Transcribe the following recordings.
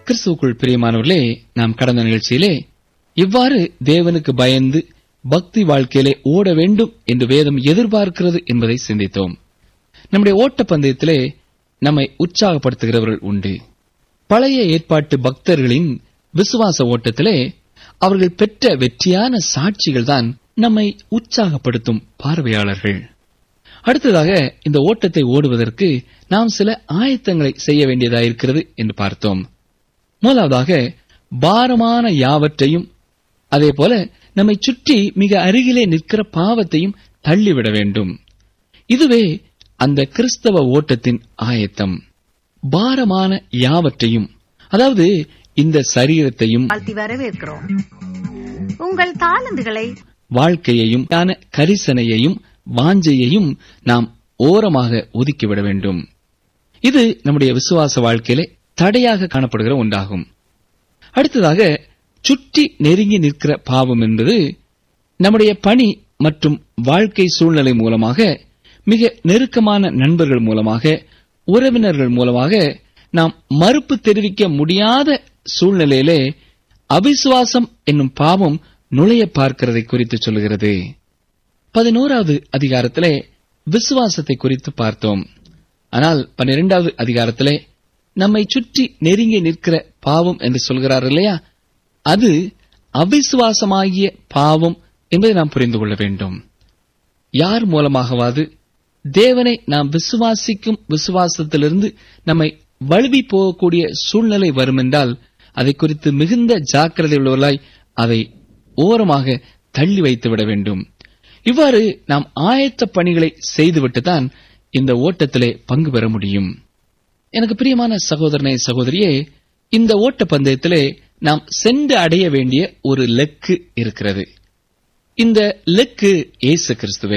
கிறிஸ்துவுக்குள் பிரியமானவர்களே நாம் கடந்த நிகழ்ச்சியிலே இவ்வாறு தேவனுக்கு பயந்து பக்தி வாழ்க்கையிலே ஓட வேண்டும் என்று வேதம் எதிர்பார்க்கிறது என்பதை சிந்தித்தோம் நம்முடைய ஓட்டப்பந்தயத்திலே நம்மை உற்சாகப்படுத்துகிறவர்கள் உண்டு பழைய ஏற்பாட்டு பக்தர்களின் விசுவாச ஓட்டத்திலே அவர்கள் பெற்ற வெற்றியான சாட்சிகள்தான் நம்மை உற்சாகப்படுத்தும் பார்வையாளர்கள் அடுத்ததாக இந்த ஓட்டத்தை ஓடுவதற்கு நாம் சில ஆயத்தங்களை செய்ய வேண்டியதாயிருக்கிறது என்று பார்த்தோம் முதலாவதாக பாரமான யாவற்றையும் அதேபோல நம்மை சுற்றி மிக அருகிலே நிற்கிற பாவத்தையும் தள்ளிவிட வேண்டும் இதுவே அந்த கிறிஸ்தவ ஓட்டத்தின் ஆயத்தம் பாரமான யாவற்றையும் அதாவது இந்த சரீரத்தையும் வாழ்த்தி வரவேற்கிறோம் உங்கள் தாளந்துகளை வாழ்க்கையையும் ஞான கரிசனையையும் வாஞ்சையையும் நாம் ஓரமாக ஒதுக்கிவிட வேண்டும் இது நம்முடைய விசுவாச வாழ்க்கையிலே தடையாக காணப்படுகிற ஒன்றாகும் அடுத்ததாக சுற்றி நெருங்கி நிற்கிற பாவம் என்பது நம்முடைய பணி மற்றும் வாழ்க்கை சூழ்நிலை மூலமாக மிக நெருக்கமான நண்பர்கள் மூலமாக உறவினர்கள் மூலமாக நாம் மறுப்பு தெரிவிக்க முடியாத சூழ்நிலையிலே அவிசுவாசம் என்னும் பாவம் நுழைய பார்க்கிறதை குறித்து சொல்கிறது பதினோராவது அதிகாரத்திலே விசுவாசத்தை குறித்து பார்த்தோம் ஆனால் பன்னிரெண்டாவது அதிகாரத்திலே நம்மை சுற்றி நெருங்கி நிற்கிற பாவம் என்று சொல்கிறார் இல்லையா அது அவிசுவாசமாகிய பாவம் என்பதை நாம் புரிந்து கொள்ள வேண்டும் யார் மூலமாகவாது தேவனை நாம் விசுவாசிக்கும் விசுவாசத்திலிருந்து நம்மை வழுவி போகக்கூடிய சூழ்நிலை வருமென்றால் அதை குறித்து மிகுந்த ஜாக்கிரதை உள்ளவர்களாய் அதை ஓரமாக தள்ளி வைத்து விட வேண்டும் இவ்வாறு நாம் ஆயத்த பணிகளை செய்துவிட்டுதான் இந்த ஓட்டத்திலே பங்கு பெற முடியும் எனக்கு பிரியமான சகோதரனே சகோதரியே இந்த ஓட்ட பந்தயத்திலே நாம் சென்று அடைய வேண்டிய ஒரு லெக்கு இருக்கிறது இந்த லெக்கு இயேசு கிறிஸ்துவே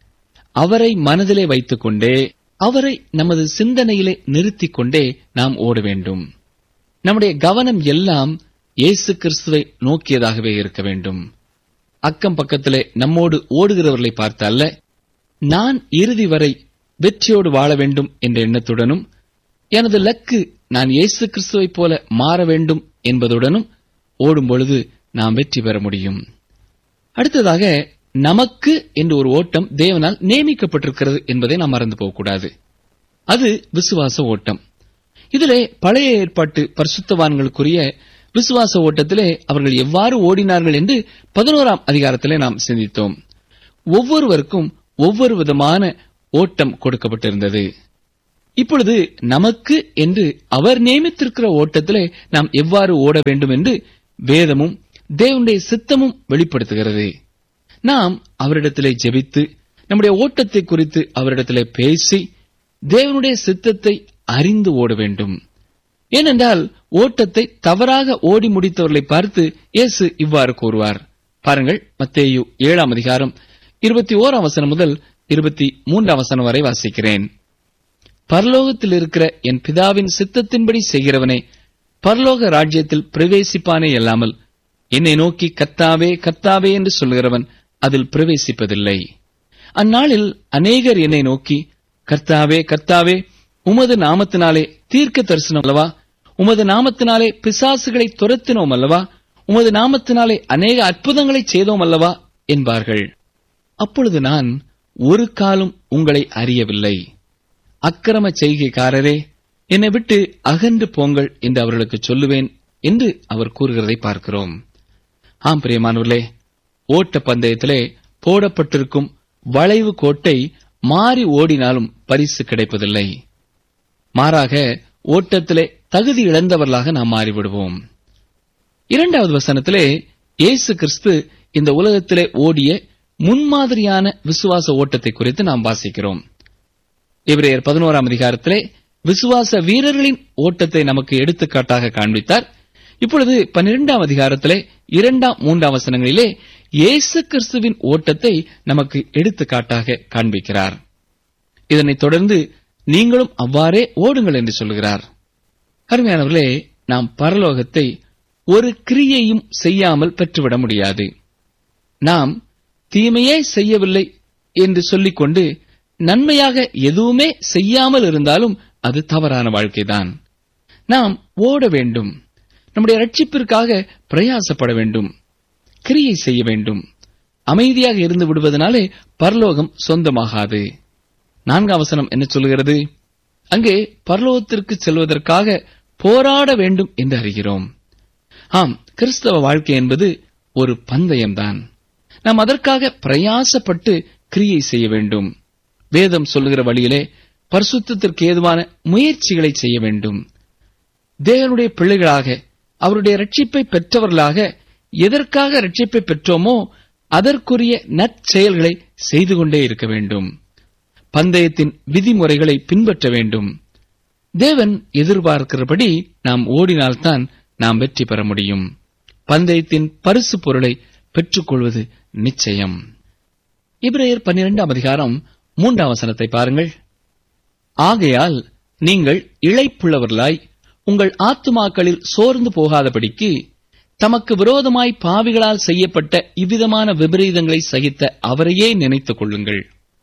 அவரை மனதிலே வைத்துக்கொண்டே அவரை நமது சிந்தனையிலே நிறுத்திக் கொண்டே நாம் ஓட வேண்டும் நம்முடைய கவனம் எல்லாம் இயேசு கிறிஸ்துவை நோக்கியதாகவே இருக்க வேண்டும் அக்கம் பக்கத்திலே நம்மோடு ஓடுகிறவர்களை பார்த்தல்ல நான் இறுதி வரை வெற்றியோடு வாழ வேண்டும் என்ற எண்ணத்துடனும் எனது லக்கு நான் இயேசு கிறிஸ்துவைப் போல மாற வேண்டும் என்பதுடனும் ஓடும் பொழுது நாம் வெற்றி பெற முடியும் அடுத்ததாக நமக்கு என்று ஒரு ஓட்டம் தேவனால் நியமிக்கப்பட்டிருக்கிறது என்பதை நாம் மறந்து போகக்கூடாது அது விசுவாச ஓட்டம் இதிலே பழைய ஏற்பாட்டு பரிசுத்தவான்களுக்குரிய விசுவாச ஓட்டத்திலே அவர்கள் எவ்வாறு ஓடினார்கள் என்று பதினோராம் அதிகாரத்திலே நாம் சிந்தித்தோம் ஒவ்வொருவருக்கும் ஒவ்வொரு விதமான ஓட்டம் கொடுக்கப்பட்டிருந்தது இப்பொழுது நமக்கு என்று அவர் நியமித்திருக்கிற ஓட்டத்திலே நாம் எவ்வாறு ஓட வேண்டும் என்று வேதமும் தேவனுடைய சித்தமும் வெளிப்படுத்துகிறது நாம் அவரிடத்திலே ஜெபித்து நம்முடைய ஓட்டத்தை குறித்து அவரிடத்திலே பேசி தேவனுடைய சித்தத்தை அறிந்து ஓட வேண்டும் ஏனென்றால் ஓட்டத்தை தவறாக ஓடி முடித்தவர்களை பார்த்து இயேசு இவ்வாறு கூறுவார் பாருங்கள் மத்தேயு ஏழாம் அதிகாரம் இருபத்தி ஓராம் வசனம் முதல் இருபத்தி மூன்றாம் வசனம் வரை வாசிக்கிறேன் பரலோகத்தில் இருக்கிற என் பிதாவின் சித்தத்தின்படி செய்கிறவனே பரலோக ராஜ்யத்தில் பிரவேசிப்பானே அல்லாமல் என்னை நோக்கி கத்தாவே கத்தாவே என்று சொல்கிறவன் அதில் பிரவேசிப்பதில்லை அந்நாளில் அநேகர் என்னை நோக்கி கர்த்தாவே கர்த்தாவே உமது நாமத்தினாலே தீர்க்க தரிசனம் அல்லவா உமது நாமத்தினாலே பிசாசுகளை துரத்தினோம் அல்லவா உமது நாமத்தினாலே அநேக அற்புதங்களை செய்தோம் அல்லவா என்பார்கள் அப்பொழுது நான் ஒரு காலம் உங்களை அறியவில்லை அக்கிரம செய்கைக்காரரே என்னை விட்டு அகன்று போங்கள் என்று அவர்களுக்கு சொல்லுவேன் என்று அவர் கூறுகிறதை பார்க்கிறோம் ஆம் பிரியமானவர்களே ஓட்ட பந்தயத்திலே போடப்பட்டிருக்கும் வளைவு கோட்டை மாறி ஓடினாலும் பரிசு கிடைப்பதில்லை மாறாக ஓட்டத்திலே தகுதி இழந்தவர்களாக நாம் மாறிவிடுவோம் இரண்டாவது வசனத்திலே இயேசு கிறிஸ்து இந்த உலகத்திலே ஓடிய முன்மாதிரியான விசுவாச ஓட்டத்தை குறித்து நாம் வாசிக்கிறோம் எபிரேயர் பதினோராம் அதிகாரத்திலே விசுவாச வீரர்களின் ஓட்டத்தை நமக்கு எடுத்துக்காட்டாக காண்பித்தார் இப்பொழுது பன்னிரெண்டாம் அதிகாரத்திலே இரண்டாம் மூன்றாம் வசனங்களிலே இயேசு கிறிஸ்துவின் ஓட்டத்தை நமக்கு எடுத்துக்காட்டாக காண்பிக்கிறார் இதனைத் தொடர்ந்து நீங்களும் அவ்வாறே ஓடுங்கள் என்று சொல்கிறார் அருமையானவர்களே நாம் பரலோகத்தை ஒரு கிரியையும் செய்யாமல் பெற்றுவிட முடியாது நாம் தீமையே செய்யவில்லை என்று சொல்லிக்கொண்டு நன்மையாக எதுவுமே செய்யாமல் இருந்தாலும் அது தவறான வாழ்க்கைதான் நாம் ஓட வேண்டும் நம்முடைய ரட்சிப்பிற்காக பிரயாசப்பட வேண்டும் கிரியை செய்ய வேண்டும் அமைதியாக இருந்து விடுவதனாலே பரலோகம் சொந்தமாகாது நான்காம் வசனம் என்ன சொல்கிறது அங்கே பரலோகத்திற்கு செல்வதற்காக போராட வேண்டும் என்று அறிகிறோம் ஆம் கிறிஸ்தவ வாழ்க்கை என்பது ஒரு பந்தயம்தான் நாம் அதற்காக பிரயாசப்பட்டு கிரியை செய்ய வேண்டும் வேதம் சொல்லுகிற வழியிலே பரிசுத்தத்திற்கு ஏதுவான முயற்சிகளை செய்ய வேண்டும் தேவனுடைய பிள்ளைகளாக அவருடைய ரட்சிப்பை பெற்றவர்களாக எதற்காக ரட்சிப்பை பெற்றோமோ அதற்குரிய நற்செயல்களை செய்து கொண்டே இருக்க வேண்டும் பந்தயத்தின் விதிமுறைகளை பின்பற்ற வேண்டும் தேவன் எதிர்பார்க்கிறபடி நாம் ஓடினால்தான் நாம் வெற்றி பெற முடியும் பந்தயத்தின் பரிசு பொருளை பெற்றுக்கொள்வது நிச்சயம் இப்ரேயர் பன்னிரெண்டாம் அதிகாரம் மூன்றாம் வசனத்தை பாருங்கள் ஆகையால் நீங்கள் இழைப்புள்ளவர்களாய் உங்கள் ஆத்துமாக்களில் சோர்ந்து போகாதபடிக்கு தமக்கு விரோதமாய் பாவிகளால் செய்யப்பட்ட இவ்விதமான விபரீதங்களை சகித்த அவரையே நினைத்துக் கொள்ளுங்கள்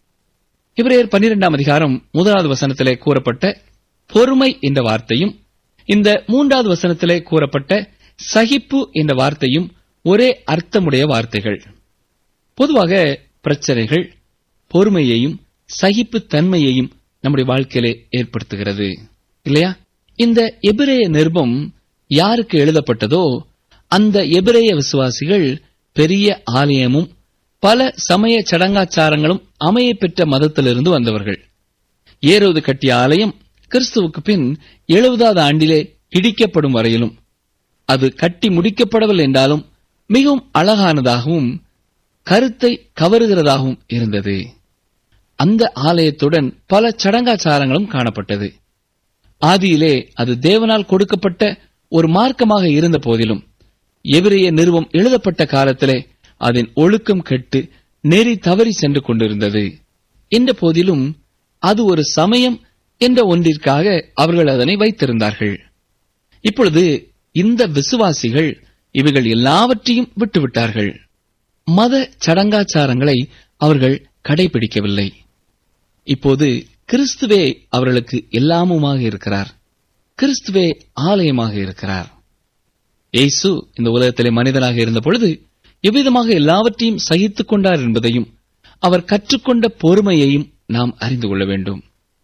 இவரையர் பன்னிரெண்டாம் அதிகாரம் முதலாவது வசனத்திலே கூறப்பட்ட பொறுமை என்ற வார்த்தையும் இந்த மூன்றாவது வசனத்திலே கூறப்பட்ட சகிப்பு என்ற வார்த்தையும் ஒரே அர்த்தமுடைய வார்த்தைகள் பொதுவாக பிரச்சனைகள் பொறுமையையும் சகிப்பு தன்மையையும் நம்முடைய வாழ்க்கையிலே ஏற்படுத்துகிறது இல்லையா இந்த எபிரேய நிருபம் யாருக்கு எழுதப்பட்டதோ அந்த எபிரேய விசுவாசிகள் பெரிய ஆலயமும் பல சமய சடங்காச்சாரங்களும் அமைய பெற்ற மதத்திலிருந்து வந்தவர்கள் ஏரோது கட்டிய ஆலயம் கிறிஸ்துவுக்கு பின் எழுபதாவது ஆண்டிலே இடிக்கப்படும் வரையிலும் அது கட்டி முடிக்கப்படவில்லை என்றாலும் மிகவும் அழகானதாகவும் கருத்தை கவருகிறதாகவும் இருந்தது அந்த ஆலயத்துடன் பல சடங்காச்சாரங்களும் காணப்பட்டது ஆதியிலே அது தேவனால் கொடுக்கப்பட்ட ஒரு மார்க்கமாக இருந்த போதிலும் எபிரேய நிறுவம் எழுதப்பட்ட காலத்திலே அதன் ஒழுக்கம் கெட்டு நெறி தவறி சென்று கொண்டிருந்தது என்ற போதிலும் அது ஒரு சமயம் என்ற ஒன்றிற்காக அவர்கள் அதனை வைத்திருந்தார்கள் இப்பொழுது இந்த விசுவாசிகள் இவைகள் எல்லாவற்றையும் விட்டுவிட்டார்கள் மத சடங்காச்சாரங்களை அவர்கள் கடைபிடிக்கவில்லை இப்போது கிறிஸ்துவே அவர்களுக்கு எல்லாமுமாக இருக்கிறார் கிறிஸ்துவே ஆலயமாக இருக்கிறார் இயேசு இந்த உலகத்திலே மனிதனாக இருந்த பொழுது எவ்விதமாக எல்லாவற்றையும் சகித்துக் கொண்டார் என்பதையும் அவர் கற்றுக்கொண்ட பொறுமையையும் நாம் அறிந்து கொள்ள வேண்டும்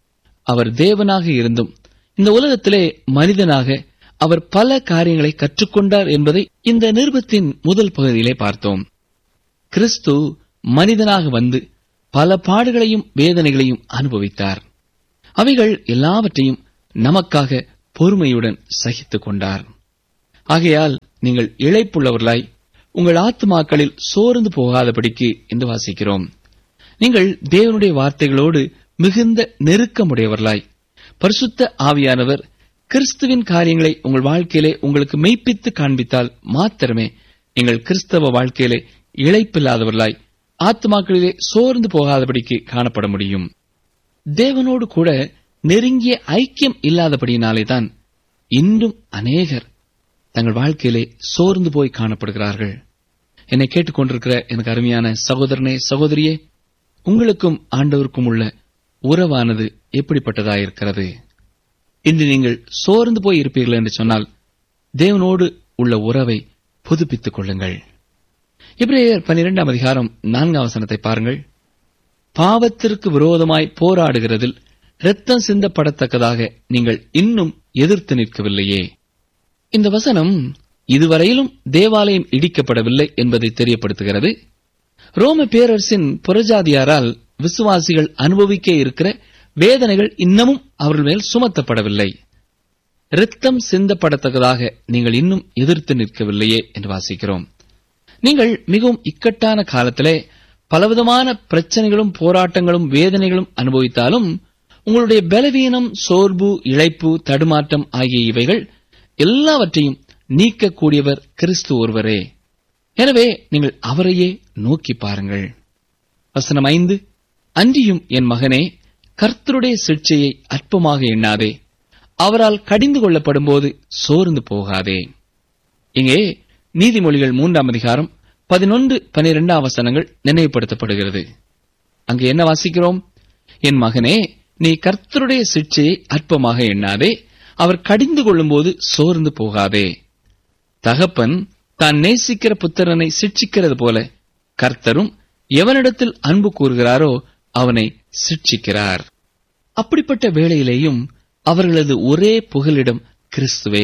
அவர் தேவனாக இருந்தும் இந்த உலகத்திலே மனிதனாக அவர் பல காரியங்களை கற்றுக்கொண்டார் என்பதை இந்த நிருபத்தின் முதல் பகுதியிலே பார்த்தோம் கிறிஸ்து மனிதனாக வந்து பல பாடுகளையும் வேதனைகளையும் அனுபவித்தார் அவைகள் எல்லாவற்றையும் நமக்காக பொறுமையுடன் சகித்துக் கொண்டார் ஆகையால் நீங்கள் இழைப்புள்ளவர்களாய் உங்கள் ஆத்துமாக்களில் சோர்ந்து போகாதபடிக்கு என்று வாசிக்கிறோம் நீங்கள் தேவனுடைய வார்த்தைகளோடு மிகுந்த நெருக்கமுடையவர்களாய் பரிசுத்த ஆவியானவர் கிறிஸ்துவின் காரியங்களை உங்கள் வாழ்க்கையிலே உங்களுக்கு மெய்ப்பித்து காண்பித்தால் மாத்திரமே நீங்கள் கிறிஸ்தவ வாழ்க்கையிலே இழைப்பில்லாதவர்களாய் ஆத்மாக்களிலே சோர்ந்து போகாதபடிக்கு காணப்பட முடியும் தேவனோடு கூட நெருங்கிய ஐக்கியம் இல்லாதபடியினாலேதான் இன்றும் அநேகர் தங்கள் வாழ்க்கையிலே சோர்ந்து போய் காணப்படுகிறார்கள் என்னை கேட்டுக்கொண்டிருக்கிற எனக்கு அருமையான சகோதரனே சகோதரியே உங்களுக்கும் ஆண்டவருக்கும் உள்ள உறவானது எப்படிப்பட்டதாயிருக்கிறது இன்று நீங்கள் சோர்ந்து போய் இருப்பீர்கள் என்று சொன்னால் தேவனோடு உள்ள உறவை புதுப்பித்துக் கொள்ளுங்கள் இப்ரேயர் பன்னிரெண்டாம் அதிகாரம் நான்காம் வசனத்தை பாருங்கள் பாவத்திற்கு விரோதமாய் போராடுகிறதில் இரத்தம் சிந்தப்படத்தக்கதாக நீங்கள் இன்னும் எதிர்த்து நிற்கவில்லையே இந்த வசனம் இதுவரையிலும் தேவாலயம் இடிக்கப்படவில்லை என்பதை தெரியப்படுத்துகிறது ரோம பேரரசின் புறஜாதியாரால் விசுவாசிகள் அனுபவிக்க இருக்கிற வேதனைகள் இன்னமும் அவர்கள் மேல் சுமத்தப்படவில்லை இரத்தம் சிந்தப்படத்தக்கதாக நீங்கள் இன்னும் எதிர்த்து நிற்கவில்லையே என்று வாசிக்கிறோம் நீங்கள் மிகவும் இக்கட்டான காலத்திலே பலவிதமான பிரச்சனைகளும் போராட்டங்களும் வேதனைகளும் அனுபவித்தாலும் உங்களுடைய பலவீனம் சோர்வு இழைப்பு தடுமாற்றம் ஆகிய இவைகள் எல்லாவற்றையும் நீக்கக்கூடியவர் கிறிஸ்து ஒருவரே எனவே நீங்கள் அவரையே நோக்கி பாருங்கள் வசனம் ஐந்து அன்றியும் என் மகனே கர்த்தருடைய சிக்ஷையை அற்பமாக எண்ணாதே அவரால் கடிந்து கொள்ளப்படும்போது சோர்ந்து போகாதே இங்கே நீதிமொழிகள் மூன்றாம் அதிகாரம் பதினொன்று பனிரெண்டாம் வசனங்கள் நினைவுபடுத்தப்படுகிறது அங்கு என்ன வாசிக்கிறோம் என் மகனே நீ கர்த்தருடைய சிக்ஷையை அற்பமாக எண்ணாதே அவர் கடிந்து கொள்ளும்போது சோர்ந்து போகாதே தகப்பன் தான் நேசிக்கிற புத்திரனை சிட்சிக்கிறது போல கர்த்தரும் எவனிடத்தில் அன்பு கூறுகிறாரோ அவனை சிட்சிக்கிறார் அப்படிப்பட்ட வேளையிலேயும் அவர்களது ஒரே புகலிடம் கிறிஸ்துவே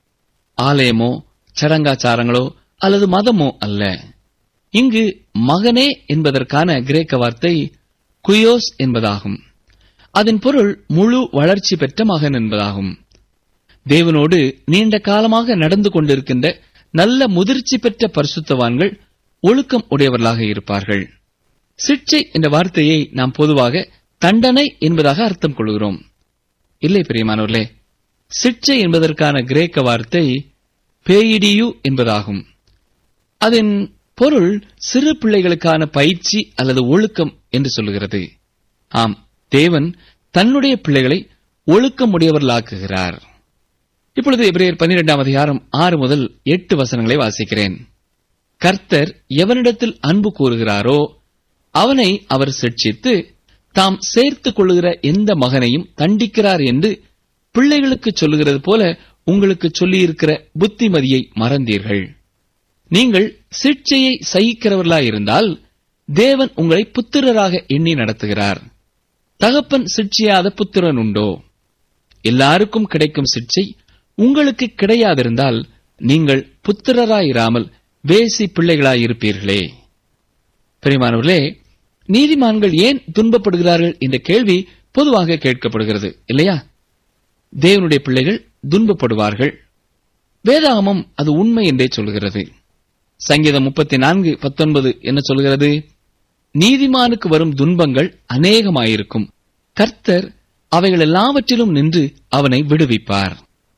ஆலயமோ சடங்காச்சாரங்களோ அல்லது மதமோ அல்ல இங்கு மகனே என்பதற்கான கிரேக்க வார்த்தை குயோஸ் என்பதாகும் அதன் பொருள் முழு வளர்ச்சி பெற்ற மகன் என்பதாகும் தேவனோடு நீண்ட காலமாக நடந்து கொண்டிருக்கின்ற நல்ல முதிர்ச்சி பெற்ற பரிசுத்தவான்கள் ஒழுக்கம் உடையவர்களாக இருப்பார்கள் சிக்ஷை என்ற வார்த்தையை நாம் பொதுவாக தண்டனை என்பதாக அர்த்தம் கொள்கிறோம் இல்லை பிரியமானவர்களே சிக்ஷை என்பதற்கான கிரேக்க வார்த்தை பேயிடியு என்பதாகும் அதன் பொருள் சிறு பிள்ளைகளுக்கான பயிற்சி அல்லது ஒழுக்கம் என்று சொல்லுகிறது ஆம் தேவன் தன்னுடைய பிள்ளைகளை ஒழுக்கமுடையவர்களாக்குகிறார் இப்பொழுது எபிரேயர் பன்னிரெண்டாம் அதிகாரம் ஆறு முதல் எட்டு வசனங்களை வாசிக்கிறேன் கர்த்தர் எவனிடத்தில் அன்பு கூறுகிறாரோ அவனை அவர் சிட்சித்து தாம் சேர்த்துக் கொள்ளுகிற எந்த மகனையும் தண்டிக்கிறார் என்று பிள்ளைகளுக்கு சொல்லுகிறது போல உங்களுக்கு சொல்லியிருக்கிற புத்திமதியை மறந்தீர்கள் நீங்கள் சிட்சையை சகிக்கிறவர்களாயிருந்தால் தேவன் உங்களை புத்திரராக எண்ணி நடத்துகிறார் தகப்பன் சிட்சியாத புத்திரன் உண்டோ எல்லாருக்கும் கிடைக்கும் சிட்சை உங்களுக்கு கிடையாதிருந்தால் நீங்கள் புத்திரராயிராமல் வேசி பிள்ளைகளாயிருப்பீர்களே பிரியமானவர்களே நீதிமான்கள் ஏன் துன்பப்படுகிறார்கள் என்ற கேள்வி பொதுவாக கேட்கப்படுகிறது இல்லையா தேவனுடைய பிள்ளைகள் துன்பப்படுவார்கள் வேதாகமம் அது உண்மை என்றே சொல்கிறது சங்கீதம் முப்பத்தி நான்கு பத்தொன்பது என்ன சொல்கிறது நீதிமானுக்கு வரும் துன்பங்கள் அநேகமாயிருக்கும் கர்த்தர் அவைகள் எல்லாவற்றிலும் நின்று அவனை விடுவிப்பார்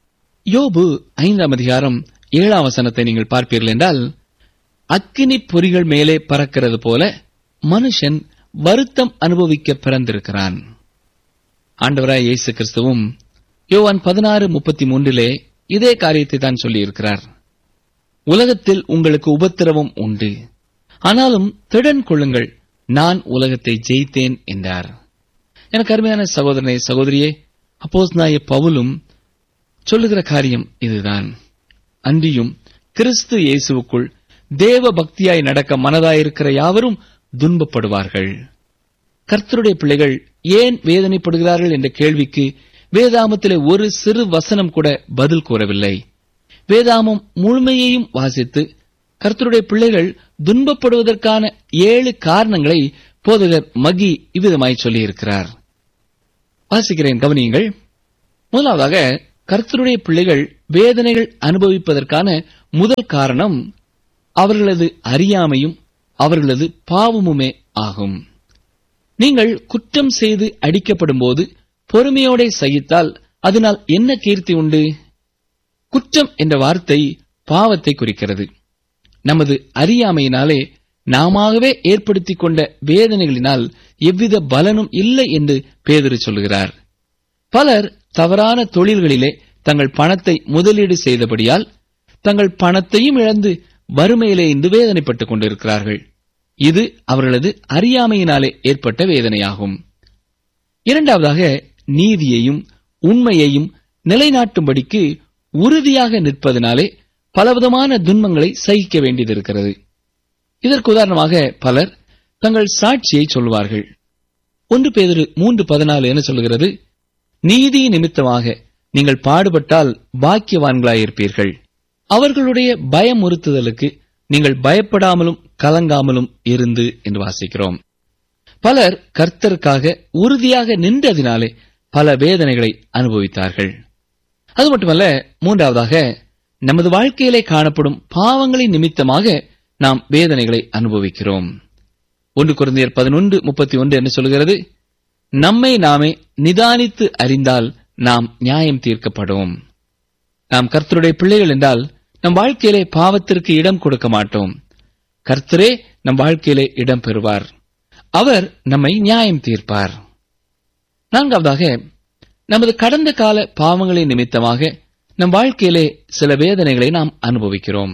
யோபு ஐந்தாம் அதிகாரம் ஏழாம் வசனத்தை நீங்கள் பார்ப்பீர்கள் என்றால் அக்கினி பொறிகள் மேலே பறக்கிறது போல மனுஷன் வருத்தம் அனுபவிக்க பிறந்திருக்கிறான் ஆண்டவராய் இயேசு கிறிஸ்துவும் யோவான் பதினாறு முப்பத்தி மூன்றிலே இதே காரியத்தை தான் சொல்லியிருக்கிறார் உலகத்தில் உங்களுக்கு உபத்திரவம் உண்டு ஆனாலும் திடன் கொள்ளுங்கள் நான் உலகத்தை ஜெயித்தேன் என்றார் எனக்கு அருமையான சகோதரனே சகோதரியே அப்போஸ் நாய பவுலும் சொல்லுகிற காரியம் இதுதான் அன்றியும் கிறிஸ்து இயேசுவுக்குள் தேவ பக்தியாய் நடக்க மனதாயிருக்கிற யாவரும் துன்பப்படுவார்கள் கர்த்தருடைய பிள்ளைகள் ஏன் வேதனைப்படுகிறார்கள் என்ற கேள்விக்கு வேதாமத்திலே ஒரு சிறு வசனம் கூட பதில் கூறவில்லை வேதாமம் முழுமையையும் வாசித்து கர்த்தருடைய பிள்ளைகள் துன்பப்படுவதற்கான ஏழு காரணங்களை போதகர் மகி இவ்விதமாய் சொல்லியிருக்கிறார் வாசிக்கிறேன் கவனியுங்கள் முதலாவதாக கர்த்தருடைய பிள்ளைகள் வேதனைகள் அனுபவிப்பதற்கான முதல் காரணம் அவர்களது அறியாமையும் அவர்களது பாவமுமே ஆகும் நீங்கள் குற்றம் செய்து அடிக்கப்படும் போது பொறுமையோட சகித்தால் அதனால் என்ன கீர்த்தி உண்டு குற்றம் என்ற வார்த்தை பாவத்தை குறிக்கிறது நமது அறியாமையினாலே நாமவே ஏற்படுத்திக் கொண்ட வேதனைகளினால் எவ்வித பலனும் இல்லை என்று பேதரு சொல்கிறார் பலர் தவறான தொழில்களிலே தங்கள் பணத்தை முதலீடு செய்தபடியால் தங்கள் பணத்தையும் இழந்து வறுமையிலே இன்று வேதனைப்பட்டுக் கொண்டிருக்கிறார்கள் இது அவர்களது அறியாமையினாலே ஏற்பட்ட வேதனையாகும் இரண்டாவதாக நீதியையும் உண்மையையும் நிலைநாட்டும்படிக்கு உறுதியாக நிற்பதனாலே பலவிதமான துன்பங்களை சகிக்க வேண்டியதிருக்கிறது இதற்கு உதாரணமாக பலர் தங்கள் சாட்சியை சொல்வார்கள் ஒன்று பேதரு மூன்று பதினாலு என சொல்கிறது நீதி நிமித்தமாக நீங்கள் பாடுபட்டால் பாக்கியவான்களாயிருப்பீர்கள் அவர்களுடைய பயமுறுத்துதலுக்கு நீங்கள் பயப்படாமலும் கலங்காமலும் இருந்து என்று வாசிக்கிறோம் பலர் கர்த்தருக்காக உறுதியாக நின்றதினாலே பல வேதனைகளை அனுபவித்தார்கள் அது மட்டுமல்ல மூன்றாவதாக நமது வாழ்க்கையிலே காணப்படும் பாவங்களின் நிமித்தமாக நாம் வேதனைகளை அனுபவிக்கிறோம் ஒன்று குழந்தையர் பதினொன்று முப்பத்தி ஒன்று என்ன சொல்கிறது நம்மை நாமே நிதானித்து அறிந்தால் நாம் நியாயம் தீர்க்கப்படும் நாம் கர்த்தருடைய பிள்ளைகள் என்றால் நம் வாழ்க்கையிலே பாவத்திற்கு இடம் கொடுக்க மாட்டோம் கர்த்தரே நம் வாழ்க்கையிலே இடம் பெறுவார் அவர் நம்மை நியாயம் தீர்ப்பார் நான்காவதாக நமது கடந்த கால பாவங்களின் நிமித்தமாக நம் வாழ்க்கையிலே சில வேதனைகளை நாம் அனுபவிக்கிறோம்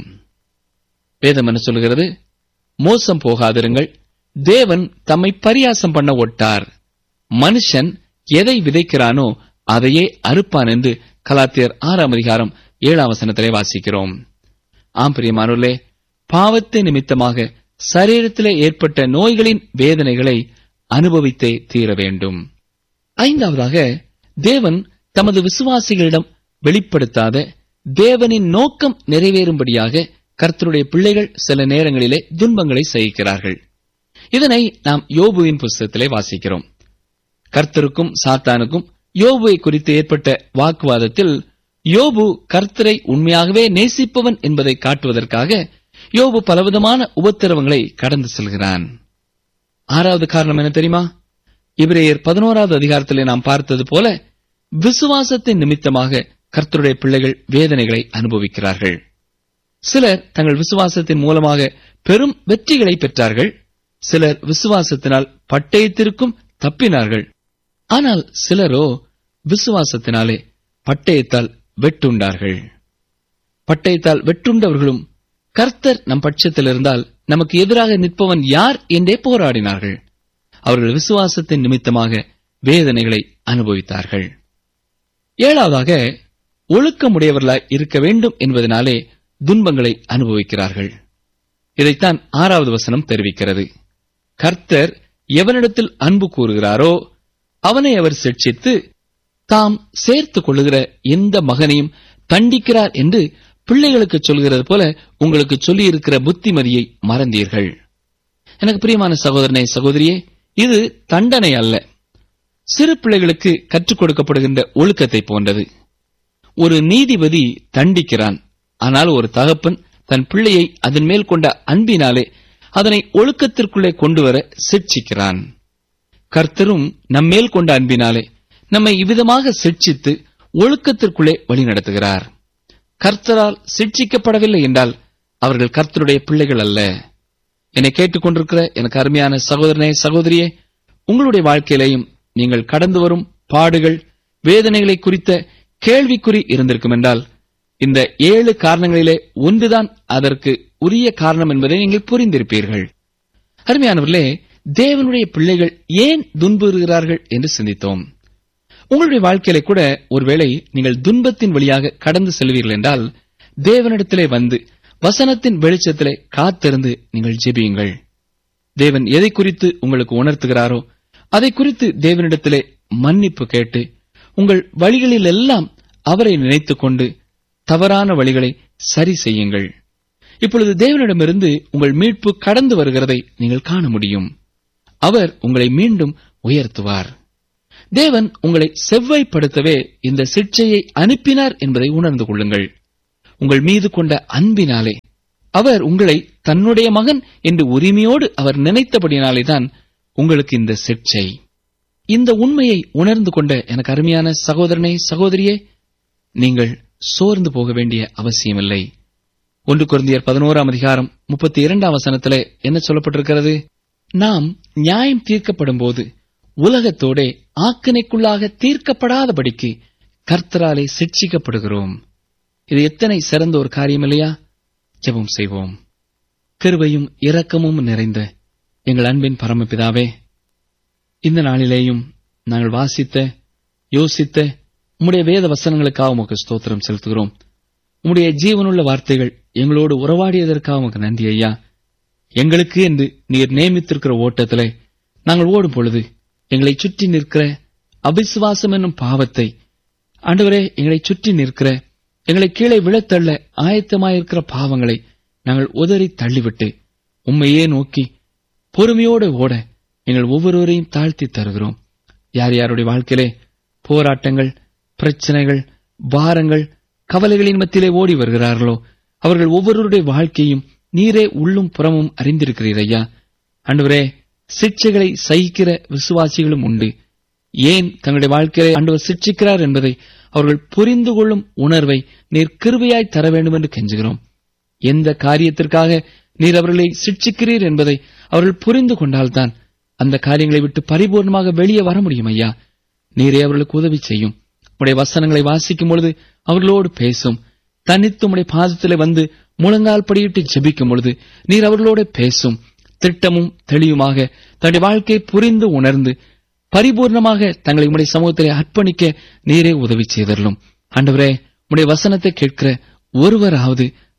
வேதம் என்ன சொல்கிறது மோசம் போகாதிருங்கள் தேவன் தம்மை பரியாசம் பண்ண ஒட்டார் மனுஷன் எதை விதைக்கிறானோ அதையே அறுப்பான் என்று கலாத்தியர் ஆறாம் அதிகாரம் ஏழாம் வசனத்திலே வாசிக்கிறோம் ஆம் பிரியமானோர்களே பாவத்தை நிமித்தமாக சரீரத்திலே ஏற்பட்ட நோய்களின் வேதனைகளை அனுபவித்தே தீர வேண்டும் ஐந்தாவதாக தேவன் தமது விசுவாசிகளிடம் வெளிப்படுத்தாத தேவனின் நோக்கம் நிறைவேறும்படியாக கர்த்தருடைய பிள்ளைகள் சில நேரங்களிலே துன்பங்களை சகிக்கிறார்கள் இதனை நாம் யோபுவின் புஸ்தகத்திலே வாசிக்கிறோம் கர்த்தருக்கும் சாத்தானுக்கும் யோபுவை குறித்து ஏற்பட்ட வாக்குவாதத்தில் யோபு கர்த்தரை உண்மையாகவே நேசிப்பவன் என்பதை காட்டுவதற்காக யோபு பலவிதமான உபத்திரவங்களை கடந்து செல்கிறான் ஆறாவது காரணம் என்ன தெரியுமா இபிரேயர் பதினோராவது அதிகாரத்திலே நாம் பார்த்தது போல விசுவாசத்தின் நிமித்தமாக கர்த்தருடைய பிள்ளைகள் வேதனைகளை அனுபவிக்கிறார்கள் சிலர் தங்கள் விசுவாசத்தின் மூலமாக பெரும் வெற்றிகளை பெற்றார்கள் சிலர் விசுவாசத்தினால் பட்டயத்திற்கும் தப்பினார்கள் ஆனால் சிலரோ விசுவாசத்தினாலே பட்டயத்தால் வெட்டுண்டார்கள் பட்டயத்தால் வெட்டுண்டவர்களும் கர்த்தர் நம் பட்சத்தில் இருந்தால் நமக்கு எதிராக நிற்பவன் யார் என்றே போராடினார்கள் அவர்கள் விசுவாசத்தின் நிமித்தமாக வேதனைகளை அனுபவித்தார்கள் ஏழாவதாக ஒழுக்கமுடையவர்களாய் இருக்க வேண்டும் என்பதனாலே துன்பங்களை அனுபவிக்கிறார்கள் இதைத்தான் ஆறாவது வசனம் தெரிவிக்கிறது கர்த்தர் எவனிடத்தில் அன்பு கூறுகிறாரோ அவனை அவர் சிட்சித்து தாம் சேர்த்துக் கொள்ளுகிற எந்த மகனையும் தண்டிக்கிறார் என்று பிள்ளைகளுக்கு சொல்கிறது போல உங்களுக்கு சொல்லியிருக்கிற புத்திமதியை மறந்தீர்கள் எனக்கு பிரியமான சகோதரனே சகோதரியே இது தண்டனை அல்ல சிறு பிள்ளைகளுக்கு கற்றுக் கொடுக்கப்படுகின்ற ஒழுக்கத்தை போன்றது ஒரு நீதிபதி தண்டிக்கிறான் ஆனால் ஒரு தகப்பன் தன் பிள்ளையை அதன் மேல் கொண்ட அன்பினாலே அதனை ஒழுக்கத்திற்குள்ளே கொண்டு வர சிட்சிக்கிறான் கர்த்தரும் நம்மேல் கொண்ட அன்பினாலே நம்மை இவ்விதமாக சிட்சித்து ஒழுக்கத்திற்குள்ளே வழிநடத்துகிறார் கர்த்தரால் சிட்சிக்கப்படவில்லை என்றால் அவர்கள் கர்த்தருடைய பிள்ளைகள் அல்ல என்னை கேட்டுக்கொண்டிருக்கிற எனக்கு அருமையான சகோதரனே சகோதரியே உங்களுடைய வாழ்க்கையிலேயும் நீங்கள் கடந்து வரும் பாடுகள் வேதனைகளை குறித்த கேள்விக்குறி இருந்திருக்கும் என்றால் இந்த ஏழு காரணங்களிலே ஒன்றுதான் அதற்கு உரிய காரணம் என்பதை நீங்கள் புரிந்திருப்பீர்கள் அருமையானவர்களே தேவனுடைய பிள்ளைகள் ஏன் துன்புறுகிறார்கள் என்று சிந்தித்தோம் உங்களுடைய வாழ்க்கையில கூட ஒருவேளை நீங்கள் துன்பத்தின் வழியாக கடந்து செல்வீர்கள் என்றால் தேவனிடத்திலே வந்து வசனத்தின் வெளிச்சத்திலே காத்திருந்து நீங்கள் ஜெபியுங்கள் தேவன் எதை குறித்து உங்களுக்கு உணர்த்துகிறாரோ அதை குறித்து தேவனிடத்திலே மன்னிப்பு கேட்டு உங்கள் வழிகளில் எல்லாம் அவரை நினைத்துக் கொண்டு தவறான வழிகளை சரி செய்யுங்கள் இப்பொழுது தேவனிடமிருந்து உங்கள் மீட்பு கடந்து வருகிறதை நீங்கள் காண முடியும் அவர் உங்களை மீண்டும் உயர்த்துவார் தேவன் உங்களை செவ்வாய்ப்படுத்தவே இந்த சிக்ஷையை அனுப்பினார் என்பதை உணர்ந்து கொள்ளுங்கள் உங்கள் மீது கொண்ட அன்பினாலே அவர் உங்களை தன்னுடைய மகன் என்று உரிமையோடு அவர் நினைத்தபடினாலேதான் உங்களுக்கு இந்த சிக்ஷை இந்த உண்மையை உணர்ந்து கொண்ட எனக்கு அருமையான சகோதரனே சகோதரியே நீங்கள் சோர்ந்து போக வேண்டிய அவசியமில்லை ஒன்று குருந்தியர் பதினோராம் அதிகாரம் முப்பத்தி இரண்டாம் வசனத்திலே என்ன சொல்லப்பட்டிருக்கிறது நாம் நியாயம் தீர்க்கப்படும் போது உலகத்தோடே ஆக்கினைக்குள்ளாக தீர்க்கப்படாதபடிக்கு கர்த்தராலே சிட்சிக்கப்படுகிறோம் இது எத்தனை சிறந்த ஒரு காரியம் இல்லையா ஜெபம் செய்வோம் கிருபையும் இரக்கமும் நிறைந்த எங்கள் அன்பின் பரமபிதாவே இந்த நாளிலேயும் நாங்கள் வாசித்த யோசித்த உம்முடைய வேத வசனங்களுக்காக உமக்கு ஸ்தோத்திரம் செலுத்துகிறோம் உம்முடைய ஜீவனுள்ள வார்த்தைகள் எங்களோடு உறவாடியதற்காக உமக்கு நன்றி ஐயா எங்களுக்கு என்று நீர் நியமித்திருக்கிற ஓட்டத்திலே நாங்கள் ஓடும் பொழுது எங்களை சுற்றி நிற்கிற அபிசுவாசம் என்னும் பாவத்தை ஆண்டவரே எங்களை சுற்றி நிற்கிற எங்களை கீழே விழத்தள்ள ஆயத்தமாயிருக்கிற பாவங்களை நாங்கள் உதறி தள்ளிவிட்டு உம்மையே நோக்கி பொறுமையோடு ஓட எங்கள் ஒவ்வொருவரையும் தாழ்த்தி தருகிறோம் யார் யாருடைய வாழ்க்கையிலே போராட்டங்கள் பிரச்சனைகள் பாரங்கள் கவலைகளின் மத்தியிலே ஓடி வருகிறார்களோ அவர்கள் ஒவ்வொருவருடைய வாழ்க்கையும் நீரே உள்ளும் புறமும் அறிந்திருக்கிறீர் ஐயா அன்றுவரே சிக்ஷைகளை சகிக்கிற விசுவாசிகளும் உண்டு ஏன் தங்களுடைய வாழ்க்கையை ஆண்டவர் சிக்ஷிக்கிறார் என்பதை அவர்கள் புரிந்து கொள்ளும் உணர்வை நீர் கிருபையாய் தர வேண்டும் என்று கெஞ்சுகிறோம் எந்த காரியத்திற்காக நீர் அவர்களை சிக்ஷிக்கிறீர் என்பதை அவர்கள் புரிந்து கொண்டால்தான் அந்த காரியங்களை விட்டு பரிபூர்ணமாக வெளியே வர முடியும் ஐயா நீரே அவர்களுக்கு உதவி செய்யும் உடைய வசனங்களை வாசிக்கும் பொழுது அவர்களோடு பேசும் தனித்து உடைய பாதத்திலே வந்து முழங்கால் படியிட்டு ஜெபிக்கும் பொழுது நீர் அவர்களோடு பேசும் திட்டமும் தெளிவுமாக தன்னுடைய வாழ்க்கையை புரிந்து உணர்ந்து பரிபூர்ணமாக தங்களை உடைய சமூகத்திலே அர்ப்பணிக்க நீரே உதவி செய்தரலும் ஆண்டவரே உடைய வசனத்தை கேட்கிற ஒருவராவது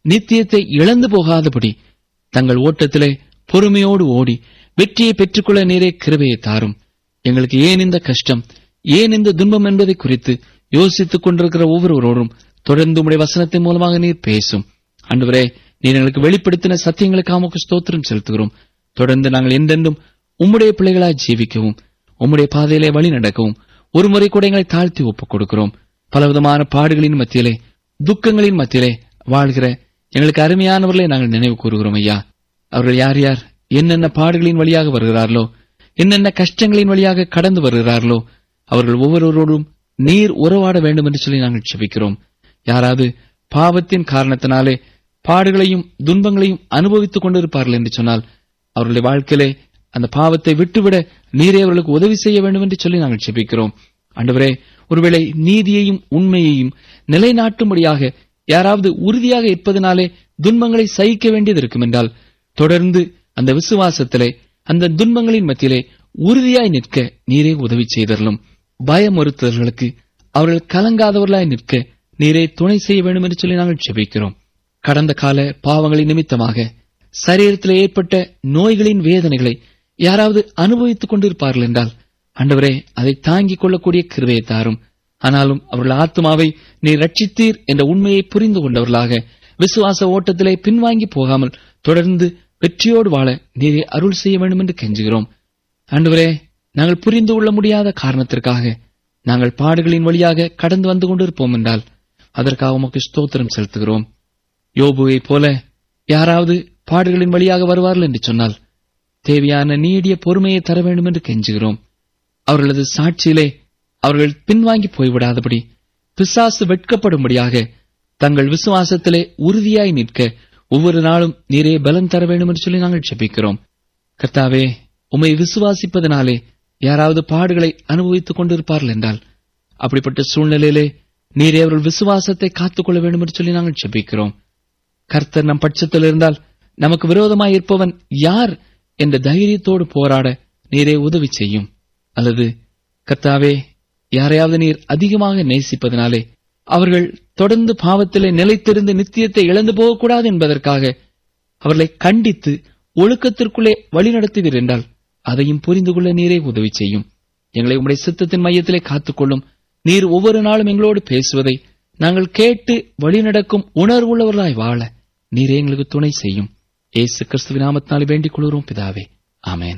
நித்தியத்தை இழந்து போகாதபடி தங்கள் ஓட்டத்திலே பொறுமையோடு ஓடி வெற்றியை பெற்றுக்கொள்ள நீரே கிருபையை தாரும் எங்களுக்கு ஏன் இந்த கஷ்டம் ஏன் இந்த துன்பம் என்பதை குறித்து யோசித்துக் கொண்டிருக்கிற ஒவ்வொருவரோடும் தொடர்ந்து உம்முடைய வசனத்தின் மூலமாக நீர் பேசும் அன்றுவரே நீர் எங்களுக்கு வெளிப்படுத்தின சத்தியங்களுக்காக உமக்கு ஸ்தோத்திரம் செலுத்துகிறோம் தொடர்ந்து நாங்கள் என்றென்றும் உம்முடைய பிள்ளைகளாய் ஜீவிக்கவும் உம்முடைய பாதையிலே வழி நடக்கவும் ஒரு முறை கூட எங்களை தாழ்த்தி ஒப்புக் கொடுக்கிறோம் பலவிதமான பாடுகளின் மத்தியிலே துக்கங்களின் மத்தியிலே வாழ்கிற எங்களுக்கு அருமையானவர்களை நாங்கள் நினைவு கூறுகிறோம் ஐயா அவர்கள் யார் யார் என்னென்ன பாடுகளின் வழியாக வருகிறார்களோ என்னென்ன கஷ்டங்களின் வழியாக கடந்து வருகிறார்களோ அவர்கள் ஒவ்வொருவரோடும் நீர் உறவாட வேண்டும் என்று சொல்லி நாங்கள் செபிக்கிறோம் யாராவது பாவத்தின் காரணத்தினாலே பாடுகளையும் துன்பங்களையும் அனுபவித்துக் கொண்டிருப்பார்கள் என்று சொன்னால் அவர்களுடைய வாழ்க்கையிலே அந்த பாவத்தை விட்டுவிட நீரே அவர்களுக்கு உதவி செய்ய வேண்டும் என்று சொல்லி நாங்கள் செபிக்கிறோம் ஆண்டவரே ஒருவேளை நீதியையும் உண்மையையும் நிலைநாட்டும்படியாக யாராவது உறுதியாக இருப்பதனாலே துன்பங்களை சகிக்க வேண்டியது இருக்கும் என்றால் தொடர்ந்து அந்த விசுவாசத்திலே அந்த துன்பங்களின் மத்தியிலே உறுதியாய் நிற்க நீரே உதவி செய்தரலும் பயமுறுத்தல்களுக்கு அவர்கள் கலங்காதவர்களாய் நிற்க நீரே துணை செய்ய வேண்டும் என்று சொல்லி நாங்கள் செபிக்கிறோம் கடந்த கால பாவங்களின் நிமித்தமாக சரீரத்தில் ஏற்பட்ட நோய்களின் வேதனைகளை யாராவது அனுபவித்துக் கொண்டிருப்பார்கள் என்றால் ஆண்டவரே அதை தாங்கிக் கொள்ளக்கூடிய கிருபையை தாரும் ஆனாலும் அவர்கள் ஆத்மாவை நீர் ரட்சித்தீர் என்ற உண்மையை புரிந்து கொண்டவர்களாக விசுவாச ஓட்டத்திலே பின்வாங்கி போகாமல் தொடர்ந்து வெற்றியோடு வாழ நீரே அருள் செய்ய வேண்டும் என்று கெஞ்சுகிறோம் ஆண்டவரே நாங்கள் புரிந்து கொள்ள முடியாத காரணத்திற்காக நாங்கள் பாடுகளின் வழியாக கடந்து வந்து கொண்டிருப்போம் என்றால் அதற்காக உமக்கு ஸ்தோத்திரம் செலுத்துகிறோம் யோபுவைப் போல யாராவது பாடுகளின் வழியாக வருவார்கள் என்று சொன்னால் தேவையான நீடிய பொறுமையை தர வேண்டும் என்று கெஞ்சுகிறோம் அவர்களது சாட்சியிலே அவர்கள் பின்வாங்கி போய்விடாதபடி பிசாசு வெட்கப்படும்படியாக தங்கள் விசுவாசத்திலே உறுதியாய் நிற்க ஒவ்வொரு நாளும் நீரே பலம் தர வேண்டும் என்று சொல்லி நாங்கள் செபிக்கிறோம் கர்த்தாவே உம்மை விசுவாசிப்பதனாலே யாராவது பாடுகளை அனுபவித்துக் கொண்டிருப்பார்கள் என்றால் அப்படிப்பட்ட சூழ்நிலையிலே நீரே அவர்கள் விசுவாசத்தை காத்துக்கொள்ள வேண்டும் என்று சொல்லி நாங்கள் செபிக்கிறோம் கர்த்தர் நம் பட்சத்தில் இருந்தால் நமக்கு விரோதமாய் இருப்பவன் யார் என்ற தைரியத்தோடு போராட நீரே உதவி செய்யும் அல்லது கர்த்தாவே யாரையாவது நீர் அதிகமாக நேசிப்பதனாலே அவர்கள் தொடர்ந்து பாவத்திலே நிலைத்திருந்து நித்தியத்தை இழந்து போகக்கூடாது என்பதற்காக அவர்களை கண்டித்து ஒழுக்கத்திற்குள்ளே வழிநடத்துவீர் என்றால் அதையும் புரிந்து கொள்ள நீரே உதவி செய்யும் எங்களை உம்முடைய சித்தத்தின் மையத்திலே காத்துக்கொள்ளும் நீர் ஒவ்வொரு நாளும் எங்களோடு பேசுவதை நாங்கள் கேட்டு வழிநடக்கும் உணர்வுள்ளவர்களாய் வாழ நீரே எங்களுக்கு துணை செய்யும் ஏசு கிறிஸ்துவின் நாமத்தினாலே வேண்டிக் கொள்கிறோம் பிதாவே ஆமென்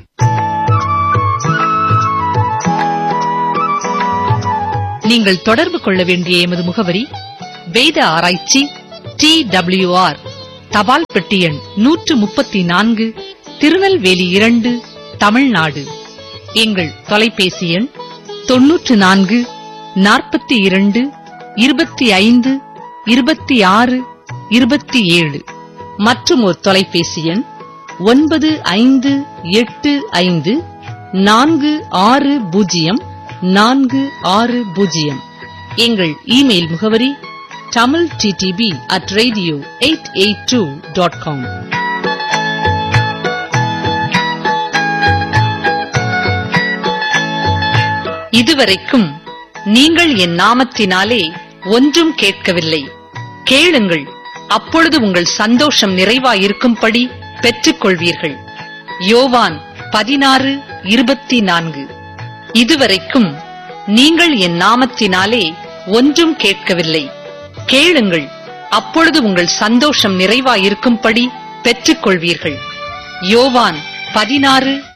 நீங்கள் தொடர்பு கொள்ள வேண்டிய எமது முகவரி வேத ஆராய்ச்சி டி ஆர் தபால் பெட்டி எண் நூற்று முப்பத்தி நான்கு திருநெல்வேலி இரண்டு தமிழ்நாடு எங்கள் தொலைபேசி எண் தொன்னூற்று நான்கு நாற்பத்தி இரண்டு இருபத்தி ஐந்து இருபத்தி ஆறு இருபத்தி ஏழு மற்றும் ஒரு தொலைபேசி எண் ஒன்பது ஐந்து எட்டு ஐந்து நான்கு ஆறு பூஜ்ஜியம் நான்கு ஆறு பூஜ்ஜியம் எங்கள் இமெயில் முகவரி Tamil DTP at radio eight eight two dot com இதுவரைக்கும் நீங்கள் என் நாமத்தினாலே ஒன்றும் கேட்கவில்லை கேளுங்கள் அப்பொழுது உங்கள் சந்தோஷம் நிறைவாயிருக்கும்படி பெற்றுக் கொள்வீர்கள் யோவான் பதினாறு இருபத்தி நான்கு இதுவரைக்கும் நீங்கள் என் நாமத்தினாலே ஒன்றும் கேட்கவில்லை கேளுங்கள் அப்பொழுது உங்கள் சந்தோஷம் நிறைவாயிருக்கும்படி பெற்றுக் கொள்வீர்கள் யோவான் பதினாறு